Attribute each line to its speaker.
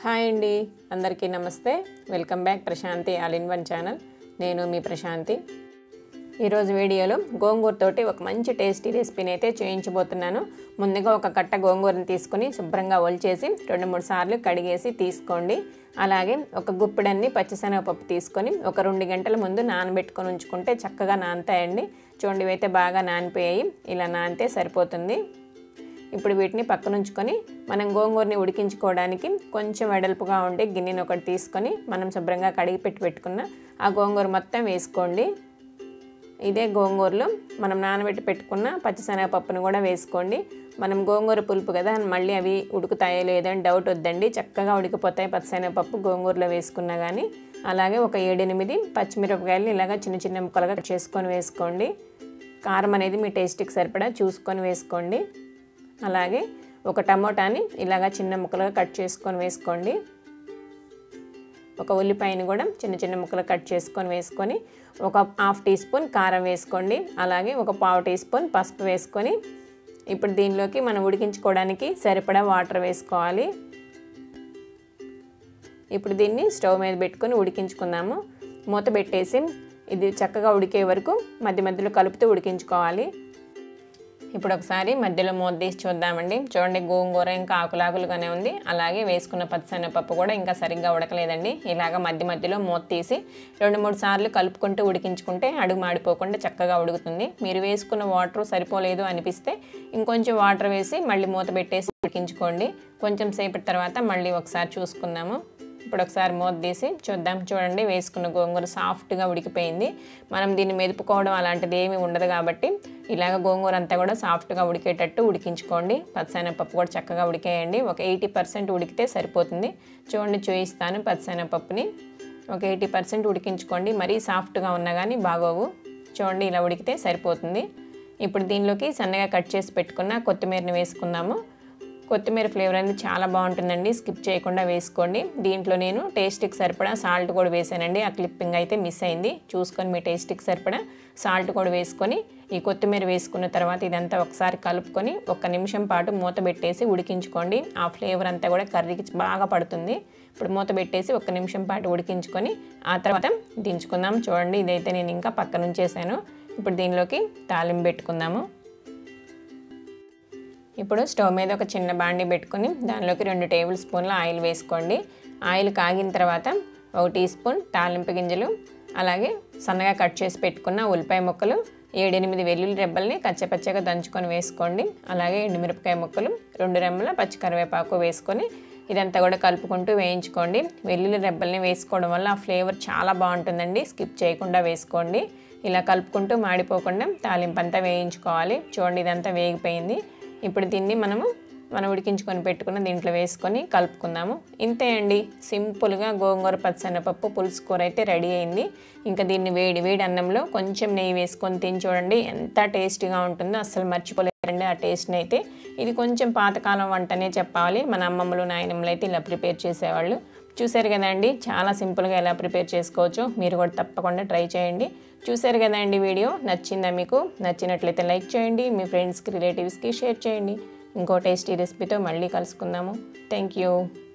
Speaker 1: hi అండి అందరికీ నమస్తే welcome back Prashanthi all in one channel నేను మీ ప్రశాంతి ఈరోజు వీడియోలో గోంగూరతోటి ఒక మంచి టేస్టీ రెసిపీని అయితే చేయించబోతున్నాను ముందుగా ఒక కట్ట గోంగూరని తీసుకొని శుభ్రంగా ఒలిచేసి రెండు మూడు సార్లు కడిగేసి తీసుకోండి అలాగే ఒక గుప్పిడన్ని పచ్చిశనగపప్పు తీసుకొని ఒక రెండు గంటల ముందు నానబెట్టుకొని ఉంచుకుంటే చక్కగా నానతాయండి చూడండి ఇవైతే బాగా నానిపోయాయి ఇలా నానితే సరిపోతుంది ఇప్పుడు వీటిని పక్కన ఉంచుకొని మనం గోంగూరని ఉడికించుకోవడానికి కొంచెం వెడల్పుగా ఉండే గిన్నెని ఒకటి తీసుకొని మనం శుభ్రంగా కడిగి పెట్టి పెట్టుకున్న ఆ గోంగూర మొత్తం వేసుకోండి ఇదే గోంగూరలో మనం నానబెట్టి పెట్టుకున్న పచ్చిశనగపప్పును కూడా వేసుకోండి మనం గోంగూర పులుపు కదా మళ్ళీ అవి ఉడుకుతాయో లేదో అని డౌట్ వద్దండి చక్కగా ఉడికిపోతాయి పచ్చిశనగపప్పు గోంగూరలో వేసుకున్నా కానీ అలాగే ఒక ఏడెనిమిది పచ్చిమిరపకాయలు ఇలాగ చిన్న చిన్న ముక్కలుగా కట్ చేసుకొని వేసుకోండి కారం అనేది మీ టేస్ట్కి సరిపడా చూసుకొని వేసుకోండి అలాగే ఒక టమోటాని ఇలాగా చిన్న ముక్కలుగా కట్ చేసుకొని వేసుకోండి ఒక ఉల్లిపాయని కూడా చిన్న చిన్న ముక్కలు కట్ చేసుకొని వేసుకొని ఒక హాఫ్ టీ స్పూన్ కారం వేసుకోండి అలాగే ఒక పావు టీ స్పూన్ పసుపు వేసుకొని ఇప్పుడు దీనిలోకి మనం ఉడికించుకోవడానికి సరిపడా వాటర్ వేసుకోవాలి ఇప్పుడు దీన్ని స్టవ్ మీద పెట్టుకొని ఉడికించుకుందాము మూత పెట్టేసి ఇది చక్కగా ఉడికే వరకు మధ్య మధ్యలో కలుపుతూ ఉడికించుకోవాలి ఇప్పుడు ఒకసారి మధ్యలో మూత తీసి చూద్దామండి చూడండి గోంగూర ఇంకా ఆకులాకులుగానే ఉంది అలాగే వేసుకున్న పచ్చనపప్పు కూడా ఇంకా సరిగ్గా ఉడకలేదండి ఇలాగ మధ్య మధ్యలో మూత తీసి రెండు మూడు సార్లు కలుపుకుంటూ ఉడికించుకుంటే అడుగు మాడిపోకుండా చక్కగా ఉడుకుతుంది మీరు వేసుకున్న వాటర్ సరిపోలేదు అనిపిస్తే ఇంకొంచెం వాటర్ వేసి మళ్ళీ మూత పెట్టేసి ఉడికించుకోండి కొంచెం సేపటి తర్వాత మళ్ళీ ఒకసారి చూసుకుందాము ఇప్పుడు ఒకసారి మూత తీసి చూద్దాం చూడండి వేసుకున్న గోంగూర సాఫ్ట్గా ఉడికిపోయింది మనం దీన్ని మెదుపుకోవడం అలాంటిది ఏమీ ఉండదు కాబట్టి ఇలాగ గోంగూర అంతా కూడా సాఫ్ట్గా ఉడికేటట్టు ఉడికించుకోండి పచ్చనపప్పు కూడా చక్కగా ఉడికేయండి ఒక ఎయిటీ పర్సెంట్ ఉడికితే సరిపోతుంది చూడండి చూయిస్తాను పచ్చనపప్పుని ఒక ఎయిటీ పర్సెంట్ ఉడికించుకోండి మరీ సాఫ్ట్గా ఉన్నా కానీ బాగోవు చూడండి ఇలా ఉడికితే సరిపోతుంది ఇప్పుడు దీనిలోకి సన్నగా కట్ చేసి పెట్టుకున్న కొత్తిమీరని వేసుకుందాము కొత్తిమీర ఫ్లేవర్ అనేది చాలా బాగుంటుందండి స్కిప్ చేయకుండా వేసుకోండి దీంట్లో నేను టేస్ట్కి సరిపడా సాల్ట్ కూడా వేసానండి ఆ క్లిప్పింగ్ అయితే మిస్ అయింది చూసుకొని మీ టేస్ట్కి సరిపడా సాల్ట్ కూడా వేసుకొని ఈ కొత్తిమీర వేసుకున్న తర్వాత ఇదంతా ఒకసారి కలుపుకొని ఒక్క నిమిషం పాటు మూత పెట్టేసి ఉడికించుకోండి ఆ ఫ్లేవర్ అంతా కూడా కర్రీకి బాగా పడుతుంది ఇప్పుడు మూత పెట్టేసి ఒక్క నిమిషం పాటు ఉడికించుకొని ఆ తర్వాత దించుకుందాం చూడండి ఇదైతే నేను ఇంకా పక్కన ఉంచేసాను ఇప్పుడు దీనిలోకి తాలింపు పెట్టుకుందాము ఇప్పుడు స్టవ్ మీద ఒక చిన్న బాండి పెట్టుకొని దానిలోకి రెండు టేబుల్ స్పూన్ల ఆయిల్ వేసుకోండి ఆయిల్ కాగిన తర్వాత ఒక టీ స్పూన్ తాలింపు గింజలు అలాగే సన్నగా కట్ చేసి పెట్టుకున్న ఉల్లిపాయ ముక్కలు ఏడెనిమిది వెల్లుల్లి రెబ్బల్ని కచ్చపచ్చగా దంచుకొని వేసుకోండి అలాగే ఎండుమిరపకాయ ముక్కలు రెండు రెమ్మల పచ్చికరివేపాకు వేసుకొని ఇదంతా కూడా కలుపుకుంటూ వేయించుకోండి వెల్లుల్లి రెబ్బల్ని వేసుకోవడం వల్ల ఆ ఫ్లేవర్ చాలా బాగుంటుందండి స్కిప్ చేయకుండా వేసుకోండి ఇలా కలుపుకుంటూ మాడిపోకుండా తాలింపు అంతా వేయించుకోవాలి చూడండి ఇదంతా వేగిపోయింది ఇప్పుడు దీన్ని మనము మనం ఉడికించుకొని పెట్టుకున్న దీంట్లో వేసుకొని కలుపుకుందాము ఇంతే అండి సింపుల్గా గోంగూర పచ్చనపప్పు పులుసు కూర అయితే రెడీ అయింది ఇంకా దీన్ని వేడి వేడి అన్నంలో కొంచెం నెయ్యి వేసుకొని తిని చూడండి ఎంత టేస్టీగా ఉంటుందో అస్సలు మర్చిపోలేరండి ఆ టేస్ట్ని అయితే ఇది కొంచెం పాతకాలం వంటనే చెప్పాలి మన అమ్మమ్మలు నాయనమ్మలు అయితే ఇలా ప్రిపేర్ చేసేవాళ్ళు చూశారు కదండి చాలా సింపుల్గా ఎలా ప్రిపేర్ చేసుకోవచ్చు మీరు కూడా తప్పకుండా ట్రై చేయండి చూశారు కదండి వీడియో నచ్చిందా మీకు నచ్చినట్లయితే లైక్ చేయండి మీ ఫ్రెండ్స్కి రిలేటివ్స్కి షేర్ చేయండి ఇంకో టేస్టీ రెసిపీతో మళ్ళీ కలుసుకుందాము థ్యాంక్ యూ